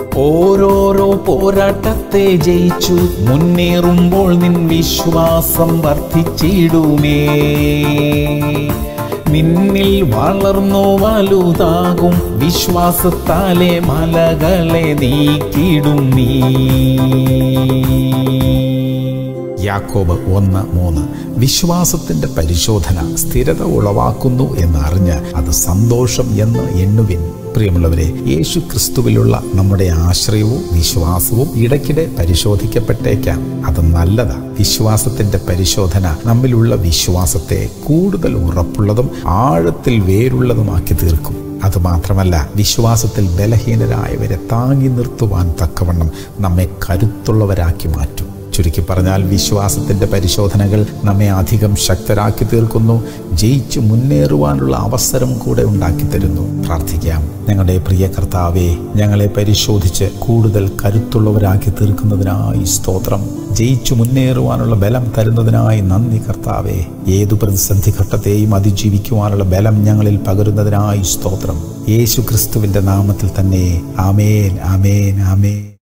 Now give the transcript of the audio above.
ഓരോരോ പോരാട്ടത്തെ ജയിച്ചു മുന്നേറുമ്പോൾ നിൻ വിശ്വാസം വർദ്ധിച്ചിടുമേ നിന്നിൽ വളർന്നു വലുതാകും വിശ്വാസത്താലെ മലകളെ നീക്കിടും നീ യാക്കോബ് ഒന്ന് മൂന്ന് വിശ്വാസത്തിന്റെ പരിശോധന സ്ഥിരത ഉളവാക്കുന്നു എന്നറിഞ്ഞ് അത് സന്തോഷം എന്ന് എണ്ണുവിൻ പ്രിയമുള്ളവരെ യേശു ക്രിസ്തുവിലുള്ള നമ്മുടെ ആശ്രയവും വിശ്വാസവും ഇടയ്ക്കിടെ പരിശോധിക്കപ്പെട്ടേക്കാം അത് നല്ലതാ വിശ്വാസത്തിന്റെ പരിശോധന നമ്മിലുള്ള വിശ്വാസത്തെ കൂടുതൽ ഉറപ്പുള്ളതും ആഴത്തിൽ വേരുള്ളതുമാക്കി തീർക്കും അതുമാത്രമല്ല വിശ്വാസത്തിൽ ബലഹീനരായവരെ താങ്ങി നിർത്തുവാൻ തക്കവണ്ണം നമ്മെ കരുത്തുള്ളവരാക്കി മാറ്റും ചുരുക്കി പറഞ്ഞാൽ വിശ്വാസത്തിന്റെ പരിശോധനകൾ നമ്മെ അധികം ശക്തരാക്കി തീർക്കുന്നു ജയിച്ചു മുന്നേറുവാനുള്ള അവസരം കൂടെ ഉണ്ടാക്കി തരുന്നു പ്രാർത്ഥിക്കാം ഞങ്ങളുടെ പ്രിയ കർത്താവെ ഞങ്ങളെ പരിശോധിച്ച് കൂടുതൽ കരുത്തുള്ളവരാക്കി തീർക്കുന്നതിനായി സ്തോത്രം ജയിച്ചു മുന്നേറുവാനുള്ള ബലം തരുന്നതിനായി നന്ദി കർത്താവെ ഏതു പ്രതിസന്ധി ഘട്ടത്തെയും അതിജീവിക്കുവാനുള്ള ബലം ഞങ്ങളിൽ പകരുന്നതിനായി സ്തോത്രം യേശു ക്രിസ്തുവിന്റെ നാമത്തിൽ തന്നെ ആമേൻ ആമേൻ ആമേൻ